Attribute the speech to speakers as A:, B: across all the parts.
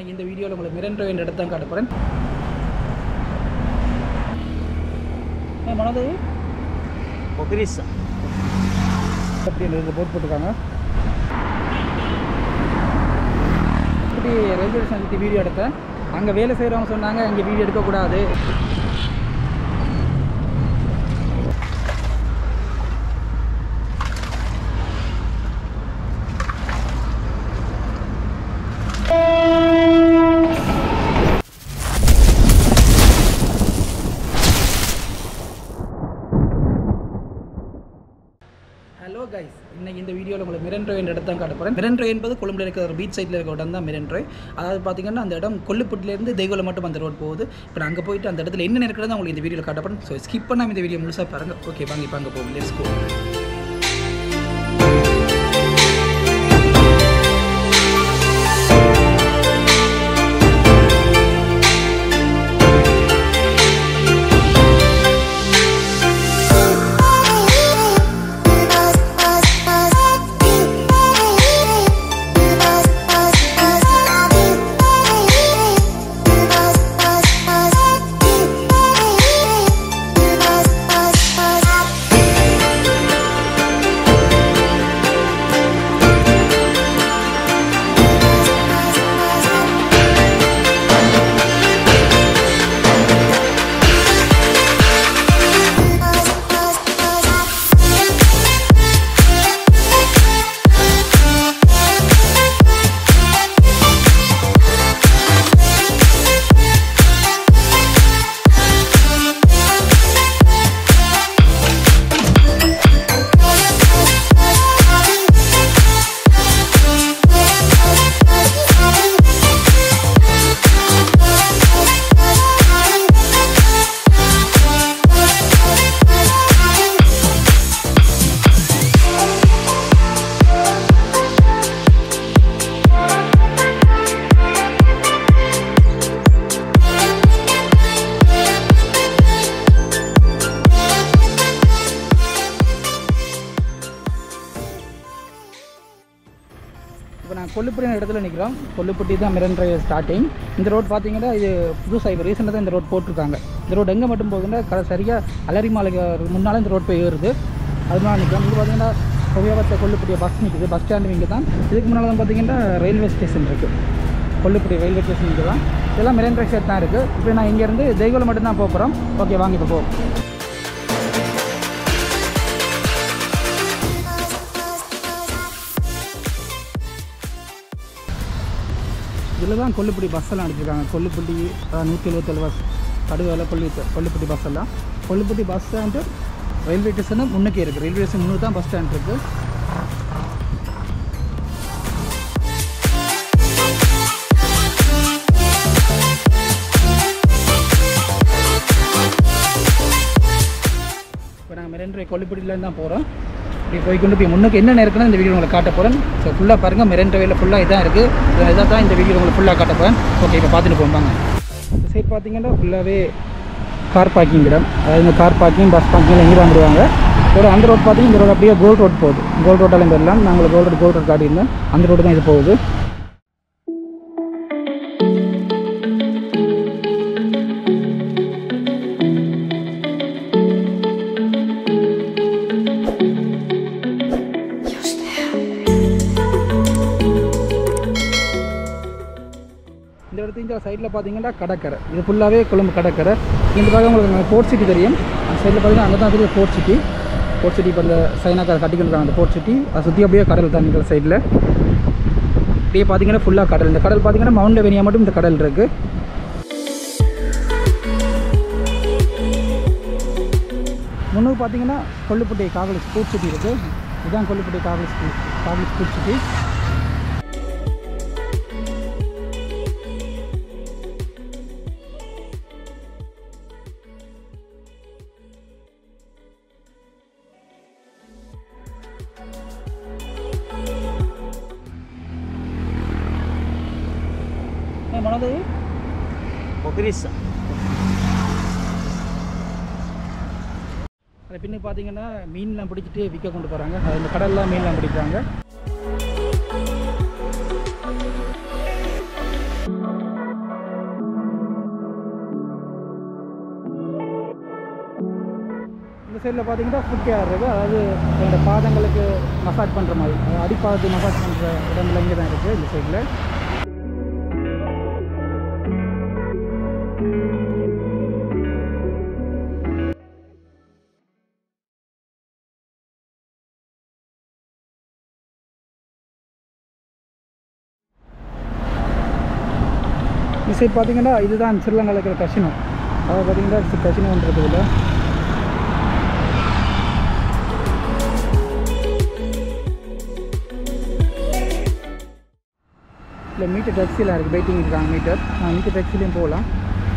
A: இன்னைக்கு இந்த வீடியோவில் உங்களுக்கு மிரண்டோ என்ற இடத்த தான் காட்ட போகிறேன் மனது
B: Pobreza.
A: அப்படி இந்த போட் போட்டிருக்காங்க இப்படி ரயில்வே ஸ்டேஷன் சுற்றி வீடியோ எடுத்தேன் அங்கே வேலை செய்கிறவங்க சொன்னாங்க இங்கே வீடியோ எடுக்கக்கூடாது ஹலோ கைஸ் இன்னைக்கு இந்த வீடியோவில் உங்களுக்கு மிரண்டோ என்ற இடத்த தான் காட்ட போகிறேன் மிரண்டோ என்பது கொழும்புல இருக்கிற ஒரு பீச் சைடில் இருக்கிற இடம் தான் மிரண்டோ அதாவது பார்த்தீங்கன்னா அந்த இடம் கொல்லுப்பட்டிலேருந்து தெய்வல மட்டும் அந்த ரோட் போகுது இப்போ நான் அங்கே போயிட்டு அந்த இடத்துல என்ன இருக்கிறது உங்களுக்கு இந்த வீடியோவில் காட்ட போகிறேன் ஸோ ஸ்கிப் பண்ணாமல் இந்த வீடியோ முழுசாக பாருங்க ஓகே வாங்க இப்போ அங்கே போவோம் லெட்ஸ் கோ இப்போ நான் கொல்லுப்பட்டி இடத்துல நிற்கிறோம் கொல்லுப்பட்டி தான் மிரண்டோ ஸ்டார்டிங் இந்த ரோட் பார்த்தீங்கன்னா இது புதுசாக இப்போ ரீசெண்டாக தான் இந்த ரோட் போட்டிருக்காங்க இந்த ரோட் எங்கே மட்டும் போகுதுன்னா க சரியாக அலரி மாலைக்கு முன்னால் இந்த ரோட் போய் ஏறுது அதனால நிற்கிறோம் இங்கே பார்த்தீங்கன்னா உபயோகத்தை கொல்லுப்பட்டிய பஸ் நிற்குது பஸ் ஸ்டாண்டு இங்கே தான் இதுக்கு முன்னால் தான் பார்த்தீங்கன்னா ரயில்வே ஸ்டேஷன் இருக்குது கொல்லுப்பட்டி ரயில்வே ஸ்டேஷன் இங்கே தான் இதெல்லாம் மிரண்டோ ஸ்டேட் தான் இருக்குது இப்போ நான் இங்கேருந்து தெய்வலம் மட்டும் தான் போகிறோம் ஓகே வாங்க இப்போ போவோம் இதில் தான் கொல்லுப்பட்டி பஸ் எல்லாம் அடிச்சிருக்காங்க கொல்லுப்பட்டி நூற்றி எழுபத்தேழு பஸ் கடுவேல கொல்லி கொல்லுப்பட்டி பஸ் எல்லாம் Kolluppatti bus stand railway station முன்னுக்கே இருக்குது ரயில்வே ஸ்டேஷன் முன்னுக்கு தான் பஸ் ஸ்டாண்ட் இருக்குது இப்போ நாங்கள் மெரண்டரை கொல்லுப்பட்டியிலேருந்து தான் போகிறோம் இப்படி போய்க்கொண்டு போய் முன்னுக்கு என்ன இருக்குன்னு இந்த வீடியோ உங்களுக்கு காட்ட போகிறேன் ஸோ ஃபுல்லாக பாருங்கள் மெரண்டரையில் ஃபுல்லாக இதான் இருக்குது இதாக தான் இந்த வீடியோ உங்களுக்கு ஃபுல்லாக காட்ட போகிறேன் ஓகே இப்போ பார்த்துட்டு போவாங்க இந்த சைட் பார்த்தீங்கன்னா ஃபுல்லாகவே கார் பார்க்கிங் இடம் அதாவது இந்த கார் பார்க்கிங் பஸ் பார்க்கிங் எங்கே வந்துடுவாங்க ஒரு அந்த ரோட் பார்த்தீங்கன்னா இந்த ரோடு அப்படியே கோல்ட் ரோட் போகுது கோல்ட் ரோட்டால் போயிடலாம் நாங்கள் கோல்ட் ரோட் கோல்ட் ரோட் காட்டியிருந்தோம் அந்த ரோடு தான் இது போகுது இந்த இடத்து இந்த சைடில் பார்த்தீங்கன்னா கடற்கரை இது ஃபுல்லாகவே கொழும்பு கடற்கரை இந்த பக்கம் உங்களுக்கு போர்ட் சிட்டி தெரியும் அந்த சைடில் பார்த்தீங்கன்னா அங்கே தான் தெரியும் போர்ட் சிட்டி போர்ட் சிட்டி இப்போ இந்த சைனாக்கார கட்டிக்கிட்டு இருக்காங்க அந்த போர்ட் சிட்டி அது சுற்றி அப்படியே கடல் தான் இந்த சைடில் அப்படியே பார்த்தீங்கன்னா ஃபுல்லாக கடல் இந்த கடல் பார்த்தீங்கன்னா மவுண்ட் வெனியா மட்டும் இந்த கடல் இருக்குது முன்னுக்கு பார்த்தீங்கன்னா கொல்லுப்பட்டி காவல் ஸ்போர்ட்ஸ் சிட்டி இருக்குது இதுதான் கொல்லுப்பட்டி காவல் காவல் ஸ்போர்ட்ஸ் சிட்டி மனது
B: Pobreza.
A: அது பின்ன பார்த்தீங்கன்னா மீன்லாம் பிடிச்சிட்டு விற்க கொண்டு போகிறாங்க அது இந்த கடல்லாம் மீன்லாம் பிடிக்கிறாங்க சைடில் பார்த்தீங்கன்னா ஃபுட் கேர் இருக்குது அதாவது என்னோட பாதங்களுக்கு மசாஜ் பண்ணுற மாதிரி அதாவது அடிப்பாதத்துக்கு மசாஜ் பண்ணுற இடம்ல இங்கே தான் இருக்குது இந்த சைடில் இந்த சைடு பார்த்தீங்கன்னா இதுதான் ஸ்ரீலங்காவில் இருக்கிற கசினோ அதாவது பார்த்தீங்கன்னா கசினோன்றது இல்லை இல்லை மீட்டர் டாக்ஸியில் இருக்குது வெயிட்டிங் இருக்காங்க மீட்டர் நான் மீட்டர் டாக்ஸிலையும் போகலாம்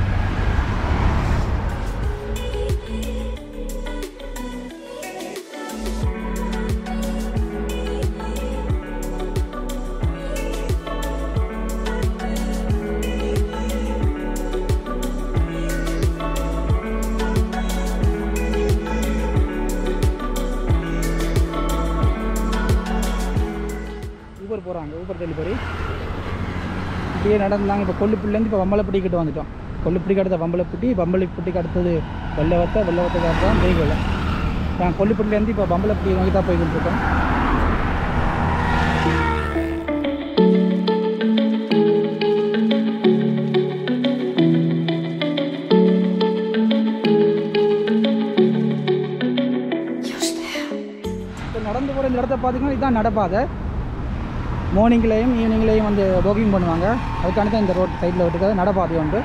A: ஊபர் போகிறாங்க ஊபர் டெலிவரி இப்படியே நடந்தாங்க இப்போ கொல்லுப்பிள்ளைலேருந்து இப்போ வம்பளப்பட்டிக்கிட்ட வந்துட்டோம் கொல்லுப்பட்டிக்கு அடுத்த வம்பளப்பட்டி வம்பளப்பட்டிக்கு அடுத்தது வெள்ளவத்தை வெள்ளவத்துக்கு அடுத்தான் தெய்வலை நான் கொல்லுப்பட்டிலேருந்து இப்போ வம்பளப்பட்டி நோக்கி தான் போய்கிட்டு இருக்கோம் இப்போ நடந்து போகிற இந்த இடத்த பார்த்தீங்கன்னா இதுதான் நடப்பாதை மார்னிங்லேயும் ஈவினிங்லேயும் வந்து வாக்கிங் பண்ணுவாங்க அதுக்கான தான் இந்த ரோட் சைடில் விட்டுருக்காது நடப்பாதை உண்டு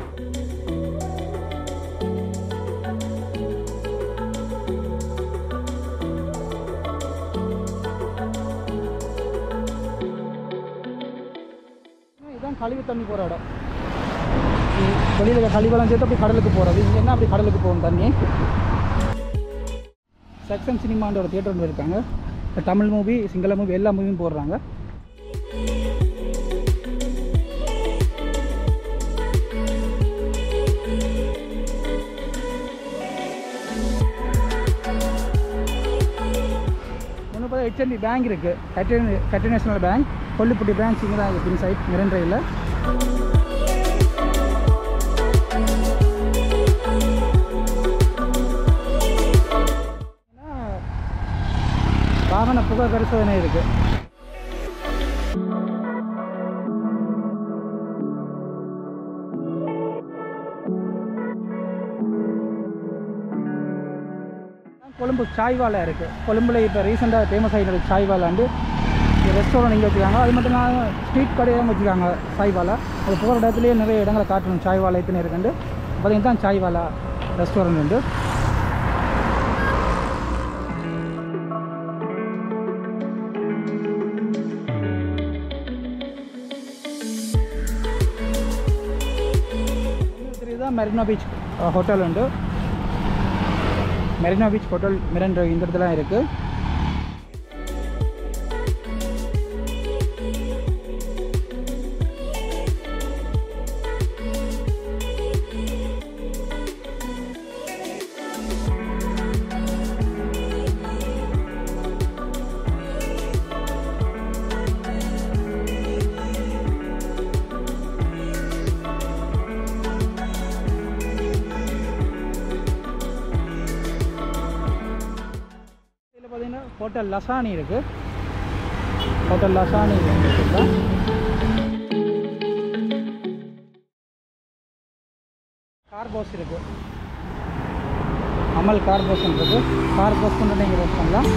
A: இதுதான் கழிவு தண்ணி போகிற இடம் வெளியில் கழிவெல்லாம் சேர்த்து அப்படி கடலுக்கு போகிறது இங்கே என்ன அப்படி கடலுக்கு போகும் தண்ணி செக்ஷன் சினிமான்ற ஒரு தியேட்டர் ஒன்று இருக்காங்க இப்ப தமிழ் மூவி சிங்கள மூவி எல்லா மூவியும் போடுறாங்க ஒன்று பார்த்தா ஹெச்என்பி பேங்க் இருக்குது கட்டி கட்டி நேஷனல் பேங்க் கொல்லுப்பட்டி பேங்க் இங்கே தான் இருக்குது சைட் மிரண்டையில் வாகன புகை பரிசோதனை இருக்கு கொழும்பு சாய்வாலா இருக்கு கொழும்புல இப்போ ரீசெண்டாக ஃபேமஸ் ஆகிட்டு சாய்வாலாண்டு ரெஸ்டாரண்ட் இங்கே வச்சுருக்காங்க அது மட்டும் இல்லாமல் ஸ்ட்ரீட் கடையும் வச்சுருக்காங்க சாய்வாலா அது போகிற இடத்துலையே நிறைய இடங்களை காட்டணும் சாய்வாலா எத்தனை இருக்குண்டு பார்த்தீங்கன்னா தான் சாய்வாலா ரெஸ்டாரண்ட் உண்டு தெரியுதா மெரினா பீச் ஹோட்டல் உண்டு மெரினா பீச் ஹோட்டல் மிரன் இந்த இடத்துல இருக்குது இதில் பார்த்தீங்கன்னா ஹோட்டல் லசானி இருக்குது ஹோட்டல் லசானி இருக்குதா கார் பாஸ் இருக்குது அமல் கார் பாஸ் இருக்குது கார் பாஸ் கொண்டு நீங்கள் யூஸ் பண்ணலாம்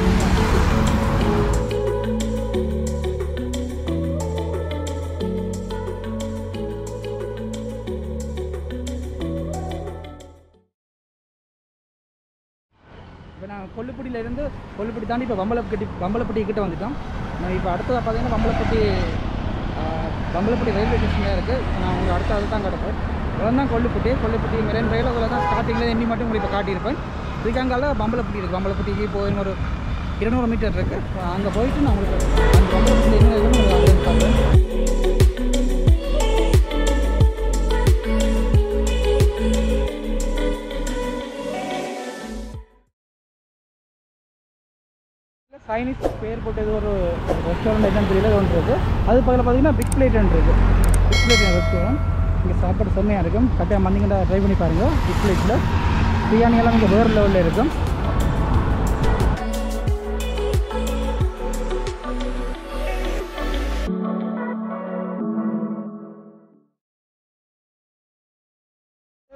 A: இப்போ நான் கொல்லுப்பட்டியிலேருந்து கொல்லுப்பட்டி தாண்டி இப்போ வம்பலப்பட்டி வம்பலப்பட்டி கிட்ட வந்துட்டோம் நான் இப்போ அடுத்ததாக பார்த்தீங்கன்னா வம்பலப்பட்டி ஆஹ், வம்பலப்பட்டி ரயில்வே ஸ்டேஷனில் இருக்குது நான் உங்களுக்கு அடுத்த அது தான் கிடப்பேன் இவ்வளோ தான் கொல்லுப்பட்டி கொல்லுப்பட்டி மெரேன் ரயில் அதில் தான் ஸ்டார்டிங்கில் எண்ணி மட்டும் உங்களுக்கு இப்போ காட்டியிருப்பேன் இதுக்காங்கால வம்பலப்பட்டி இருக்குது வம்பலப்பட்டிக்கு இப்போ இன்னொரு இருநூறு மீட்டர் இருக்குது அங்கே போயிட்டு நான் உங்களுக்கு அந்த வம்பலப்பட்டி என்ன இருக்குன்னு உங்களுக்கு அங்கே காட்டுறேன் சைனீஸ் பேர் போட்டு ஏதோ ஒரு ரெஸ்டாரண்ட் என்னன்னு தெரியல அது ஒன்று இருக்குது அது பக்கத்தில் பார்த்தீங்கன்னா பிக் பிளேட்னு இருக்குது பிக் பிளேட் ரெஸ்டாரண்ட் இங்கே சாப்பாடு செம்மையாக இருக்கும் கட்டாயம் வந்தீங்கன்னா ட்ரை பண்ணி பாருங்கள் பிக் பிளேட்டில் பிரியாணி எல்லாம் இங்கே வேறு லெவலில் இருக்கும்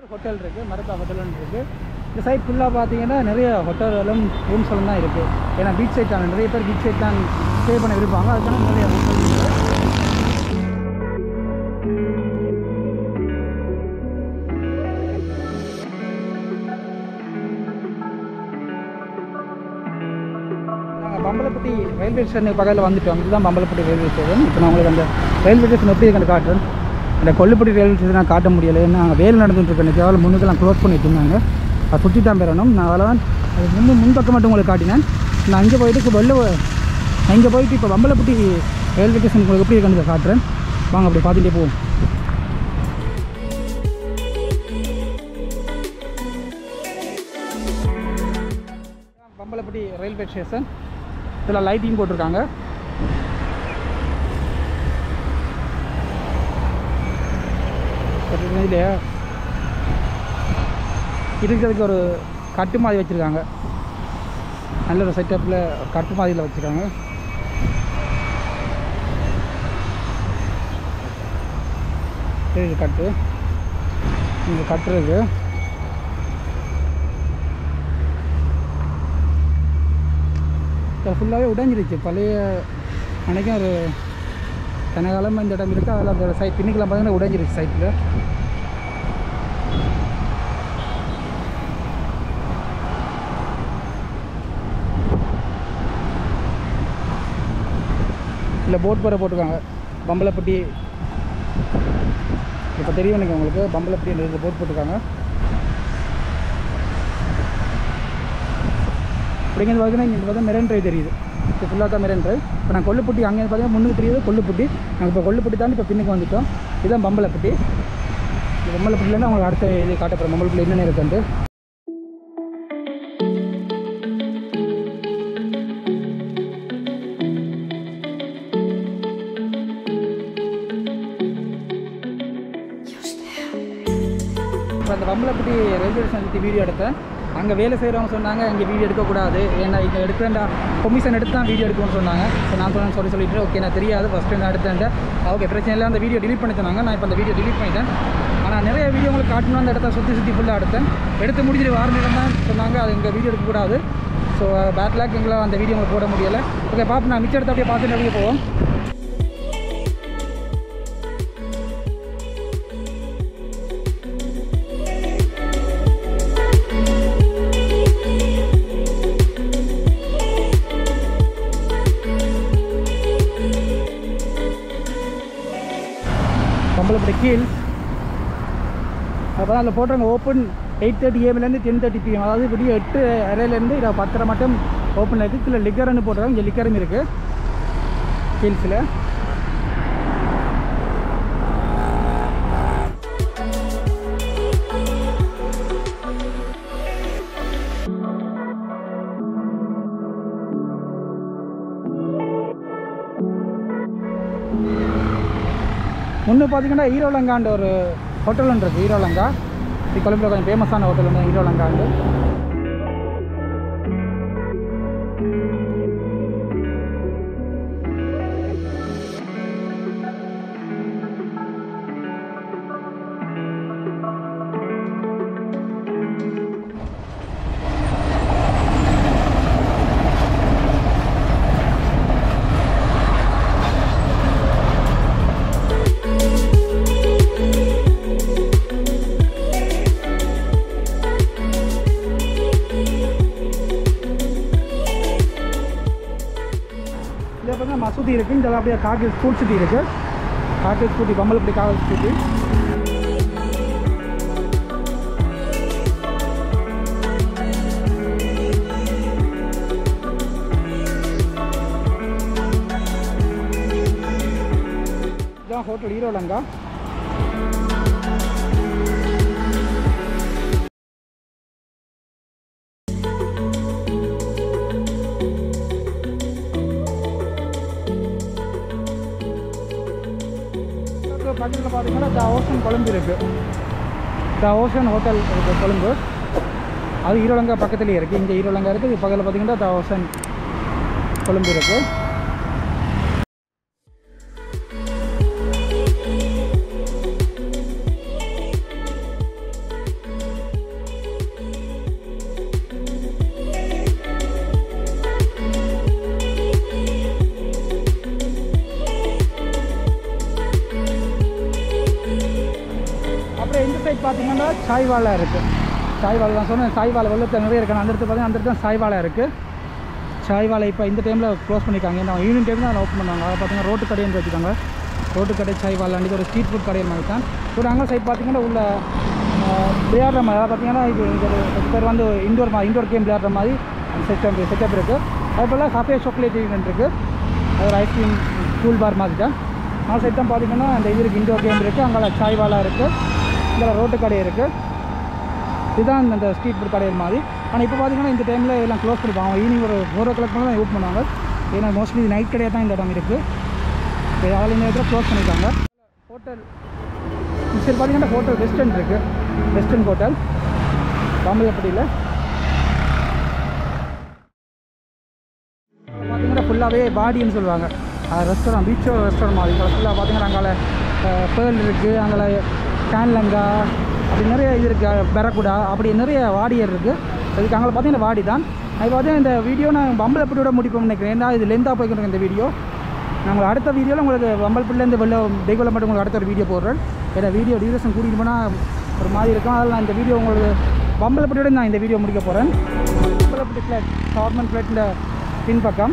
A: ஹோட்டல் இருக்குது மரத்தா ஹோட்டல்னு இருக்குது இந்த சைட் ஃபுல்லாக பார்த்தீங்கன்னா நிறைய ஹோட்டலும் ரூம்ஸ்களும் தான் இருக்குது ஏன்னா பீச் சைட் தான் நிறைய பேர் பீச் சைட் தான் ஸ்டே பண்ண விருப்பாங்க அதுக்கான நிறைய ஹோட்டல் இருக்குது நாங்கள் பம்பலப்பட்டி ரயில்வே ஸ்டேஷனுக்கு பக்கத்தில் வந்துட்டோம் இதுதான் பம்பலப்பட்டி ரயில்வே ஸ்டேஷன் இப்போ நான் உங்களுக்கு அந்த ரயில்வே ஸ்டேஷன் எப்படி இருக்குன்னு காட்டுறேன் அந்த கொல்லுப்பட்டி ரயில்வே ஸ்டேஷன் நான் காட்ட முடியலை ஏன்னா அங்கே வேலை நடந்துட்டு இருக்கு எனக்கு எவ்வளோ முன்னுக்கெல்லாம் க்ளோஸ் பண்ணிட்டு இருந்தாங்க அதை சுற்றி தான் பெறணும் நான் அதெல்லாம் அது முன் முன்பக்கம் மட்டும் உங்களுக்கு காட்டினேன் நான் அங்கே போயிட்டு இப்போ வெளில நான் இங்கே போயிட்டு இப்போ பம்பலப்பட்டி ரயில்வே ஸ்டேஷன் உங்களுக்கு எப்படி இருக்குன்னு காட்டுறேன் வாங்க அப்படி பார்த்துட்டே போவோம் பம்பலப்பட்டி ரயில்வே ஸ்டேஷன் இதில் லைட்டிங் போட்டிருக்காங்க இதில் இருக்கிறதுக்கு ஒரு கட்டு மாதிரி வச்சுருக்காங்க நல்ல ஒரு செட்டப்பில் கட்டு மாதிரியில் வச்சுருக்காங்க தெரியுது கட்டு இங்கே கட்டு இருக்கு ஃபுல்லாகவே உடைஞ்சிருச்சு பழைய அன்றைக்கும் ஒரு கனகாலமாக இந்த இடம் இருக்குது அதில் அந்த சைட் பின்னிக்கெல்லாம் பார்த்தீங்கன்னா உடைஞ்சிருச்சு சைட்டில் இல்லை போட் போகிற போட்டிருக்காங்க பம்பலப்பட்டி இப்போ தெரியும் எனக்கு உங்களுக்கு பம்பலப்பட்டி இந்த போட் போட்டிருக்காங்க அப்படிங்கிறது பார்த்தீங்கன்னா இங்கே பார்த்தா மெரன் ட்ரை தெரியுது இப்போ ஃபுல்லாக தான் மெரன் ட்ரை இப்போ நான் கொல்லுப்பட்டி அங்கே பார்த்தீங்கன்னா முன்னுக்கு தெரியுது கொல்லுப்பட்டி நாங்கள் இப்போ கொல்லுப்பட்டி தாண்டி இப்போ பின்னுக்கு வந்துட்டோம் இதுதான் பம்பலப்பட்டி இந்த பம்பலப்பட்டிலேருந்து அவங்களுக்கு அடுத்த இது காட்டப்படுறோம் பம்பலப்பட்டி என்னென்ன இருக்குன்ட்டு இப்போ அந்த பம்பலப்பட்டி ரயில்வே ஸ்டேஷன் சுற்றி வீடியோ எடுத்தேன் அங்கே வேலை செய்கிறவங்க சொன்னாங்க இங்கே வீடியோ எடுக்கக்கூடாது ஏன்னா இங்கே எடுக்கிறேன்டா கொமிஷன் எடுத்து தான் வீடியோ எடுக்கணும்னு சொன்னாங்க ஸோ நான் சொன்னேன் சொல்லி சொல்லிட்டு ஓகே நான் தெரியாது ஃபஸ்ட்டு நான் எடுத்தேன் ஓகே பிரச்சனை இல்லை அந்த வீடியோ delete பண்ணி சொன்னாங்க நான் இப்போ அந்த வீடியோ delete பண்ணிட்டேன் ஆனால் நிறைய வீடியோ உங்களுக்கு காட்டணும் அந்த இடத்த சுற்றி சுற்றி ஃபுல்லாக எடுத்தேன் எடுத்து முடிஞ்சிட்டு வார நேரம் தான் சொன்னாங்க அது இங்கே வீடியோ எடுக்கக்கூடாது ஸோ பேட் லேக் எங்களை அந்த வீடியோ உங்களுக்கு போட முடியலை ஓகே பார்ப்போம் நான் மிச்சம் எடுத்து அப்படியே பார்த்துட்டு அப்படியே போவோம் கம்பளப்பட்ட கீழ் அப்போ அதில் போட்டுறாங்க ஓப்பன் எயிட் தேர்ட்டி ஏஎம்லேருந்து டென் தேர்ட்டி பிஎம் அதாவது விடிய எட்டு அரையிலேருந்து இரவு பத்தரை மட்டும் ஓப்பன் இருக்குது கீழே லிக்கர்னு போட்டுறாங்க இங்கே லிக்கரும் இருக்குது ஹில்ஸில் முன்னே பார்த்தீங்கன்னா ஈரோலங்கான்ற ஒரு ஹோட்டல் ஒன்று இருக்குது ஈரோலங்கா இது கொழும்புல கொஞ்சம் ஃபேமஸான ஹோட்டல் ஒன்று ஈரோலங்காண்டு இதில் பார்த்தீங்கன்னா மசூதி இருக்குது இதில் அப்படியே காக்கி ஸ்கூல் சிட்டி இருக்குது காக்கி ஸ்கூட்டி பம்பலப்பட்டி காவல் ஸ்கூட்டி இதான் ஹோட்டல் ஈரோலங்கா பக்கத்தில் பார்த்தீங்கன்னா த ஓஷன் கொழும்பு இருக்குது த ஓஷன் ஹோட்டல் இருக்குது கொழும்பு அது ஈரோலங்கா பக்கத்துலேயே இருக்குது இங்கே ஈரோலங்கா இருக்குது பக்கத்தில் பார்த்தீங்கன்னா த ஓஷன் கொழும்பு இருக்குது இந்த சைட் பார்த்தீங்கன்னா சாய்வாலா இருக்குது சாய்வாலை நான் சொன்னேன் சாய்வாலை வெள்ளத்தில் நிறைய இருக்கு அந்த இடத்துல பார்த்தீங்கன்னா அந்த இடத்துல சாய்வாலை இருக்குது சாய்வாலை இப்போ இந்த டைமில் க்ளோஸ் பண்ணியிருக்காங்க ஏன்னா ஈவினிங் டைம் தான் ஓப்பன் பண்ணுவாங்க அதை பார்த்தீங்கன்னா ரோட்டு கடைன்னு வச்சுருக்காங்க ரோட்டு கடை சாய்வாலை இது ஒரு ஸ்ட்ரீட் ஃபுட் கடையில் மாதிரி தான் ஒரு அங்கே சைட் பார்த்தீங்கன்னா உள்ள விளையாடுற மாதிரி அதாவது பார்த்தீங்கன்னா இது இது ஒரு இது பேர் வந்து இண்டோர் மாதிரி இண்டோர் கேம் விளையாடுற மாதிரி செட்டப் செட்டப் இருக்குது அது போல் காஃபே சாக்லேட் இருக்குது அது ஒரு ஐஸ்கிரீம் கூல் பார் மாதிரி தான் அந்த சைட் தான் பார்த்தீங்கன்னா அந்த இது இருக்குது இண்டோர் கேம் இருக்குது அங்கே சாய்வாலா இருக்குது இங்கே ரோட்டு கடை இருக்குது இதுதான் அந்த ஸ்ட்ரீட் ஃபுட் கடையில் மாதிரி ஆனால் இப்போ பார்த்தீங்கன்னா இந்த டைமில் எல்லாம் க்ளோஸ் பண்ணிப்பாங்க ஈவினிங் ஒரு ஃபோர் ஓ கிளாக் மேலே தான் ஓப்பன் பண்ணுவாங்க ஏன்னா மோஸ்ட்லி நைட் கடையாக தான் இந்த இடம் இருக்குது இப்போ அதில் இந்த இடத்துல க்ளோஸ் பண்ணியிருக்காங்க ஹோட்டல் சரி பார்த்தீங்கன்னா ஹோட்டல் வெஸ்டர்ன் இருக்குது வெஸ்டர்ன் ஹோட்டல் பாம்பலப்பட்டியில் பார்த்தீங்கன்னா ஃபுல்லாகவே பாடின்னு சொல்லுவாங்க ரெஸ்டாரண்ட் பீச்சோ ரெஸ்டாரண்ட் மாதிரி ஃபுல்லாக பார்த்தீங்கன்னா அங்கே பேர்ல் இருக்குது அங்கே கேன்லங்கா அப்படி நிறைய இது இருக்குது பெரக்குடா அப்படி நிறைய வாடியர் இருக்குது அதுக்கு அங்கே பார்த்தீங்கன்னா வாடி தான் அது பார்த்தீங்கன்னா இந்த வீடியோ நான் பம்பலப்பட்டியோட முடிப்போம்னு நினைக்கிறேன் ஏன்னா இது லென்த்தாக போய்க்கிட்டு இந்த வீடியோ நாங்கள் அடுத்த வீடியோவில் உங்களுக்கு பம்பல்பட்டிலேருந்து வெளில டெய்குல மட்டும் உங்களுக்கு அடுத்த ஒரு வீடியோ போடுறேன் ஏன்னா வீடியோ டியூரேஷன் கூட்டிகிட்டு போனால் ஒரு மாதிரி இருக்கும் அதில் நான் இந்த வீடியோ உங்களுக்கு பம்பலப்பட்டியோட நான் இந்த வீடியோ முடிக்க போகிறேன் பம்பலப்பட்டி ஃப்ளாட் கவர்மெண்ட் ஃப்ளாட்டில் பின்பக்கம்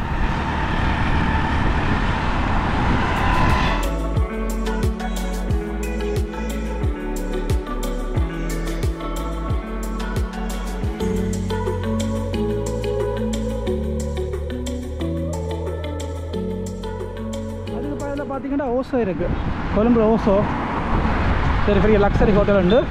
A: அதுக்கு பக்கத்தில் பார்த்தீங்கன்னா ஓசோ இருக்குது கொழும்புல ஓசோ சரி பெரிய லக்ஸரி ஹோட்டல் உண்டு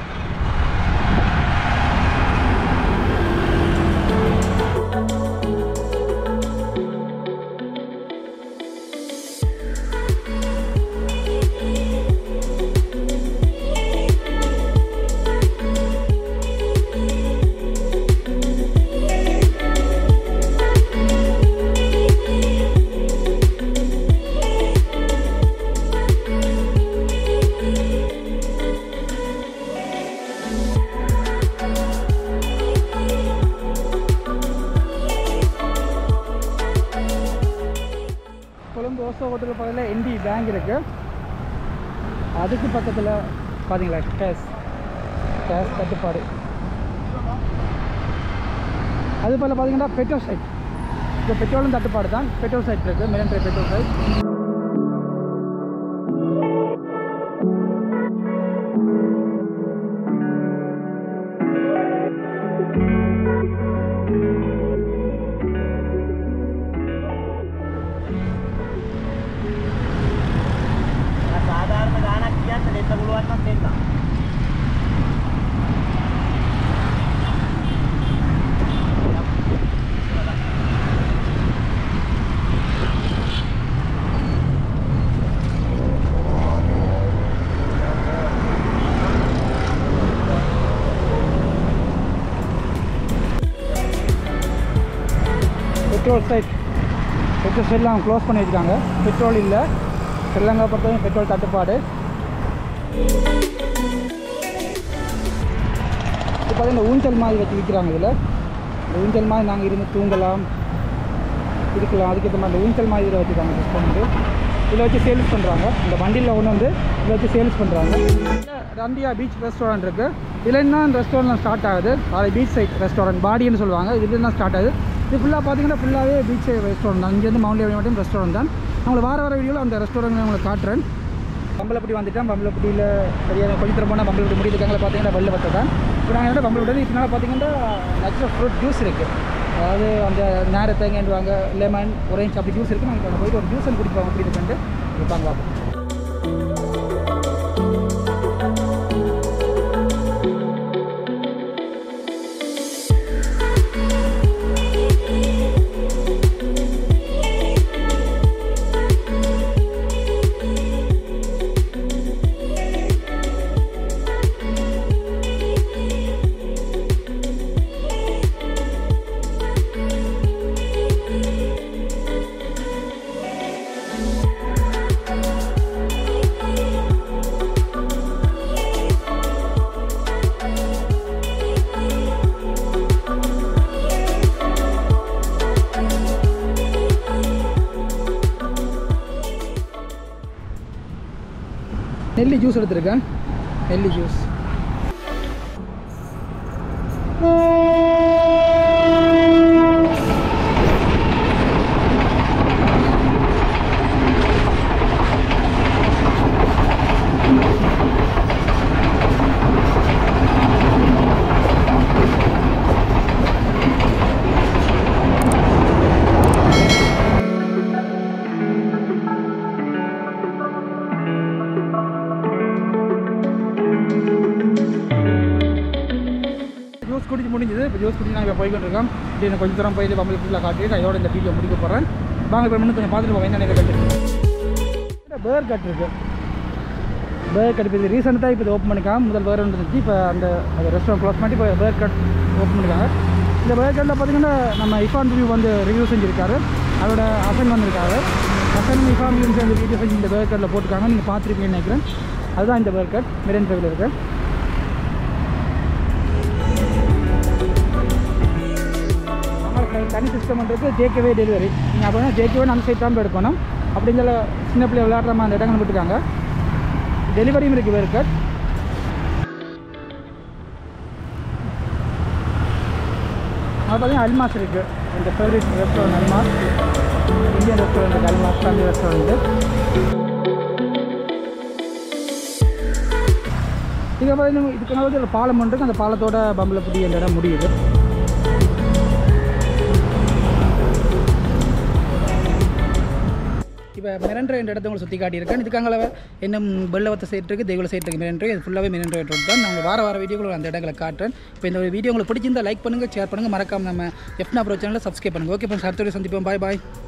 A: கொழும்பு ஓசோ ஹோட்டல் பக்கத்தில் என்டி பேங்க் இருக்குது அதுக்கு பக்கத்தில் பார்த்தீங்களா கேஸ் கேஸ் தட்டுப்பாடு அது போல் பார்த்தீங்கன்னா பெட்ரோல் சைட் இப்போ பெட்ரோலும் தட்டுப்பாடு தான் பெட்ரோல் சைட் இருக்குது மெரண்டரி பெட்ரோல் சைட்
B: සාධාරණ ගානක් කියන්න දෙන්න පුළුවන් නම් දෙන්න.
A: பெட்ரோல் சைட் பெட்ரோல் எல்லாம் க்ளோஸ் பண்ணி வச்சுருக்காங்க பெட்ரோல் இல்லை ஸ்ரீலங்கா பொறுத்தவரைக்கும் பெட்ரோல் தட்டுப்பாடு இப்போ பார்த்தீங்கன்னா ஊஞ்சல் மாதிரி வச்சு விற்கிறாங்க இதில் இந்த ஊஞ்சல் மாதிரி நாங்கள் இருந்து தூங்கலாம் இருக்கலாம் அதுக்கேற்ற மாதிரி இந்த ஊஞ்சல் மாதிரி இதில் வச்சுருக்காங்க சிஸ்டம் வந்து இதில் வச்சு சேல்ஸ் பண்ணுறாங்க இந்த வண்டியில் ஒன்று வந்து இதில் வச்சு சேல்ஸ் பண்ணுறாங்க ரந்தியா பீச் ரெஸ்டாரண்ட் இருக்குது இதில் என்ன ரெஸ்டாரண்ட் ஸ்டார்ட் ஆகுது அது பீச் சைட் ரெஸ்டாரண்ட் பாடின்னு சொல்லுவாங்க இதுல தான் ஸ்டார்ட் ஆகுது இது ஃபுல்லாக பார்த்தீங்கன்னா ஃபுல்லாகவே பீச் சைட் ரெஸ்டாரண்ட் தான் இங்கேருந்து மவுண்ட் ஏரியா மட்டும் ரெஸ்டாரண்ட் தான் அவங்களை வார வார வீடியோவில் அந்த ரெஸ்டாரண்ட் உங்களுக்கு காட்டுறேன் பம்பலப்பட்டி வந்துட்டேன் பம்பலப்பட்டியில் சரியாக கொஞ்சம் தூரம் போனால் பம்பலப்பட்டி முடியிருக்காங்களா பார்த்தீங்கன்னா வெள்ளை வத்தை தான் இப்போ நாங்கள் என்ன பம்பலப்பட்டி இதனால பார்த்தீங்கன்னா நேச்சுரல் ஃப்ரூட் ஜூஸ் இருக்குது அதாவது அந்த நேர தேங்காய்வாங்க லெமன் ஒரேஞ்ச் அப்படி ஜூஸ் இருக்குது நாங்கள் அங்கே போயிட்டு ஒரு ஜூஸ் குடிப்பாங்க அப்படி இருக்குன்ட்டு இருப்பாங்க பார்ப்போம் நெல்லி ஜூஸ் எடுத்திருக்கேன் நெல்லி ஜூஸ் ஜூஸ் குடிச்சு முடிஞ்சது இப்போ ஜூஸ் குடிச்சு நாங்கள் இப்போ போய்கிட்டு இருக்கோம் இப்படி எனக்கு கொஞ்சம் தூரம் போய் பம்பளை ஃபுல்லாக காட்டிட்டு நான் இதோட இந்த வீடியோ முடிக்க போகிறேன் வாங்க இப்போ இன்னும் கொஞ்சம் பார்த்துட்டு போவேன் என்ன கட்டு பேர் கட் இருக்கு பேர் கட் இப்போ இது ரீசெண்டாக இப்போ இது ஓப்பன் பண்ணிக்காம முதல் பேர் இருந்துச்சு இப்போ அந்த அந்த ரெஸ்டாரண்ட் க்ளோஸ் பண்ணி இப்போ பேர் கட் ஓப்பன் பண்ணிருக்காங்க இந்த பேர் கட்டில் பார்த்தீங்கன்னா நம்ம இஃபான் ரிவ்யூ வந்து ரிவ்யூ செஞ்சுருக்காரு அதோட அசன் வந்திருக்காரு அசன் இஃபான் ரிவ்யூ சேர்ந்து வீடியோ செஞ்சு இந்த பேர் கட்டில் போட்டிருக்காங்க நீங்கள் பார்த்துருப்பீங்கன்னு நினைக்கிறேன் அதுதான் இந்த பேர் கட் மெரின் ட்ரைவில் இருக்குது நம்மளுக்கு தனி சிஸ்டம் இருக்குது டேக்அவே டெலிவரி நீங்கள் அப்படின்னா டேக்அவே அந்த சைட் தான் எடுக்கணும் அப்படிங்கிற சின்ன பிள்ளை விளையாடுற மாதிரி அந்த இடங்கள் விட்டுருக்காங்க டெலிவரியும் இருக்குது வேறு கட் அது பார்த்தீங்கன்னா அல்மாஸ் இருக்குது இந்த favourite restaurant Almas Indian restaurant Almas family restaurant இது பார்த்தீங்கன்னா இதுக்கு நடுவில் ஒரு பாலம் ஒன்று இருக்கு அந்த பாலத்தோட பம்பலப்பட்டி அந்த இடம் முடியுது இப்போ மெரண்ட்ரை என்ற இடத்த உங்களுக்கு சுற்றி காட்டியிருக்கேன் இதுக்காங்கள என்ன வெள்ளவத்தை சைட் இருக்குது தெய்வல சைட் இருக்குது மெரண்ட்ரை இது ஃபுல்லாகவே மெரண்ட்ரை ரோட் தான் நாங்கள் வார வார வீடியோவில் அந்த இடங்களை காட்டுறேன் இப்போ இந்த வீடியோ உங்களுக்கு பிடிச்சிருந்தா லைக் பண்ணுங்கள் ஷேர் பண்ணுங்கள் மறக்காம நம்ம எஃப்னா ப்ரோ சேனலில் சப்ஸ்கிரைப் பண்ணுங்கள் ஓகே ஃப்ரெண்ட்ஸ் அடுத்த வீடியோ சந்திப்போம் பாய் பாய்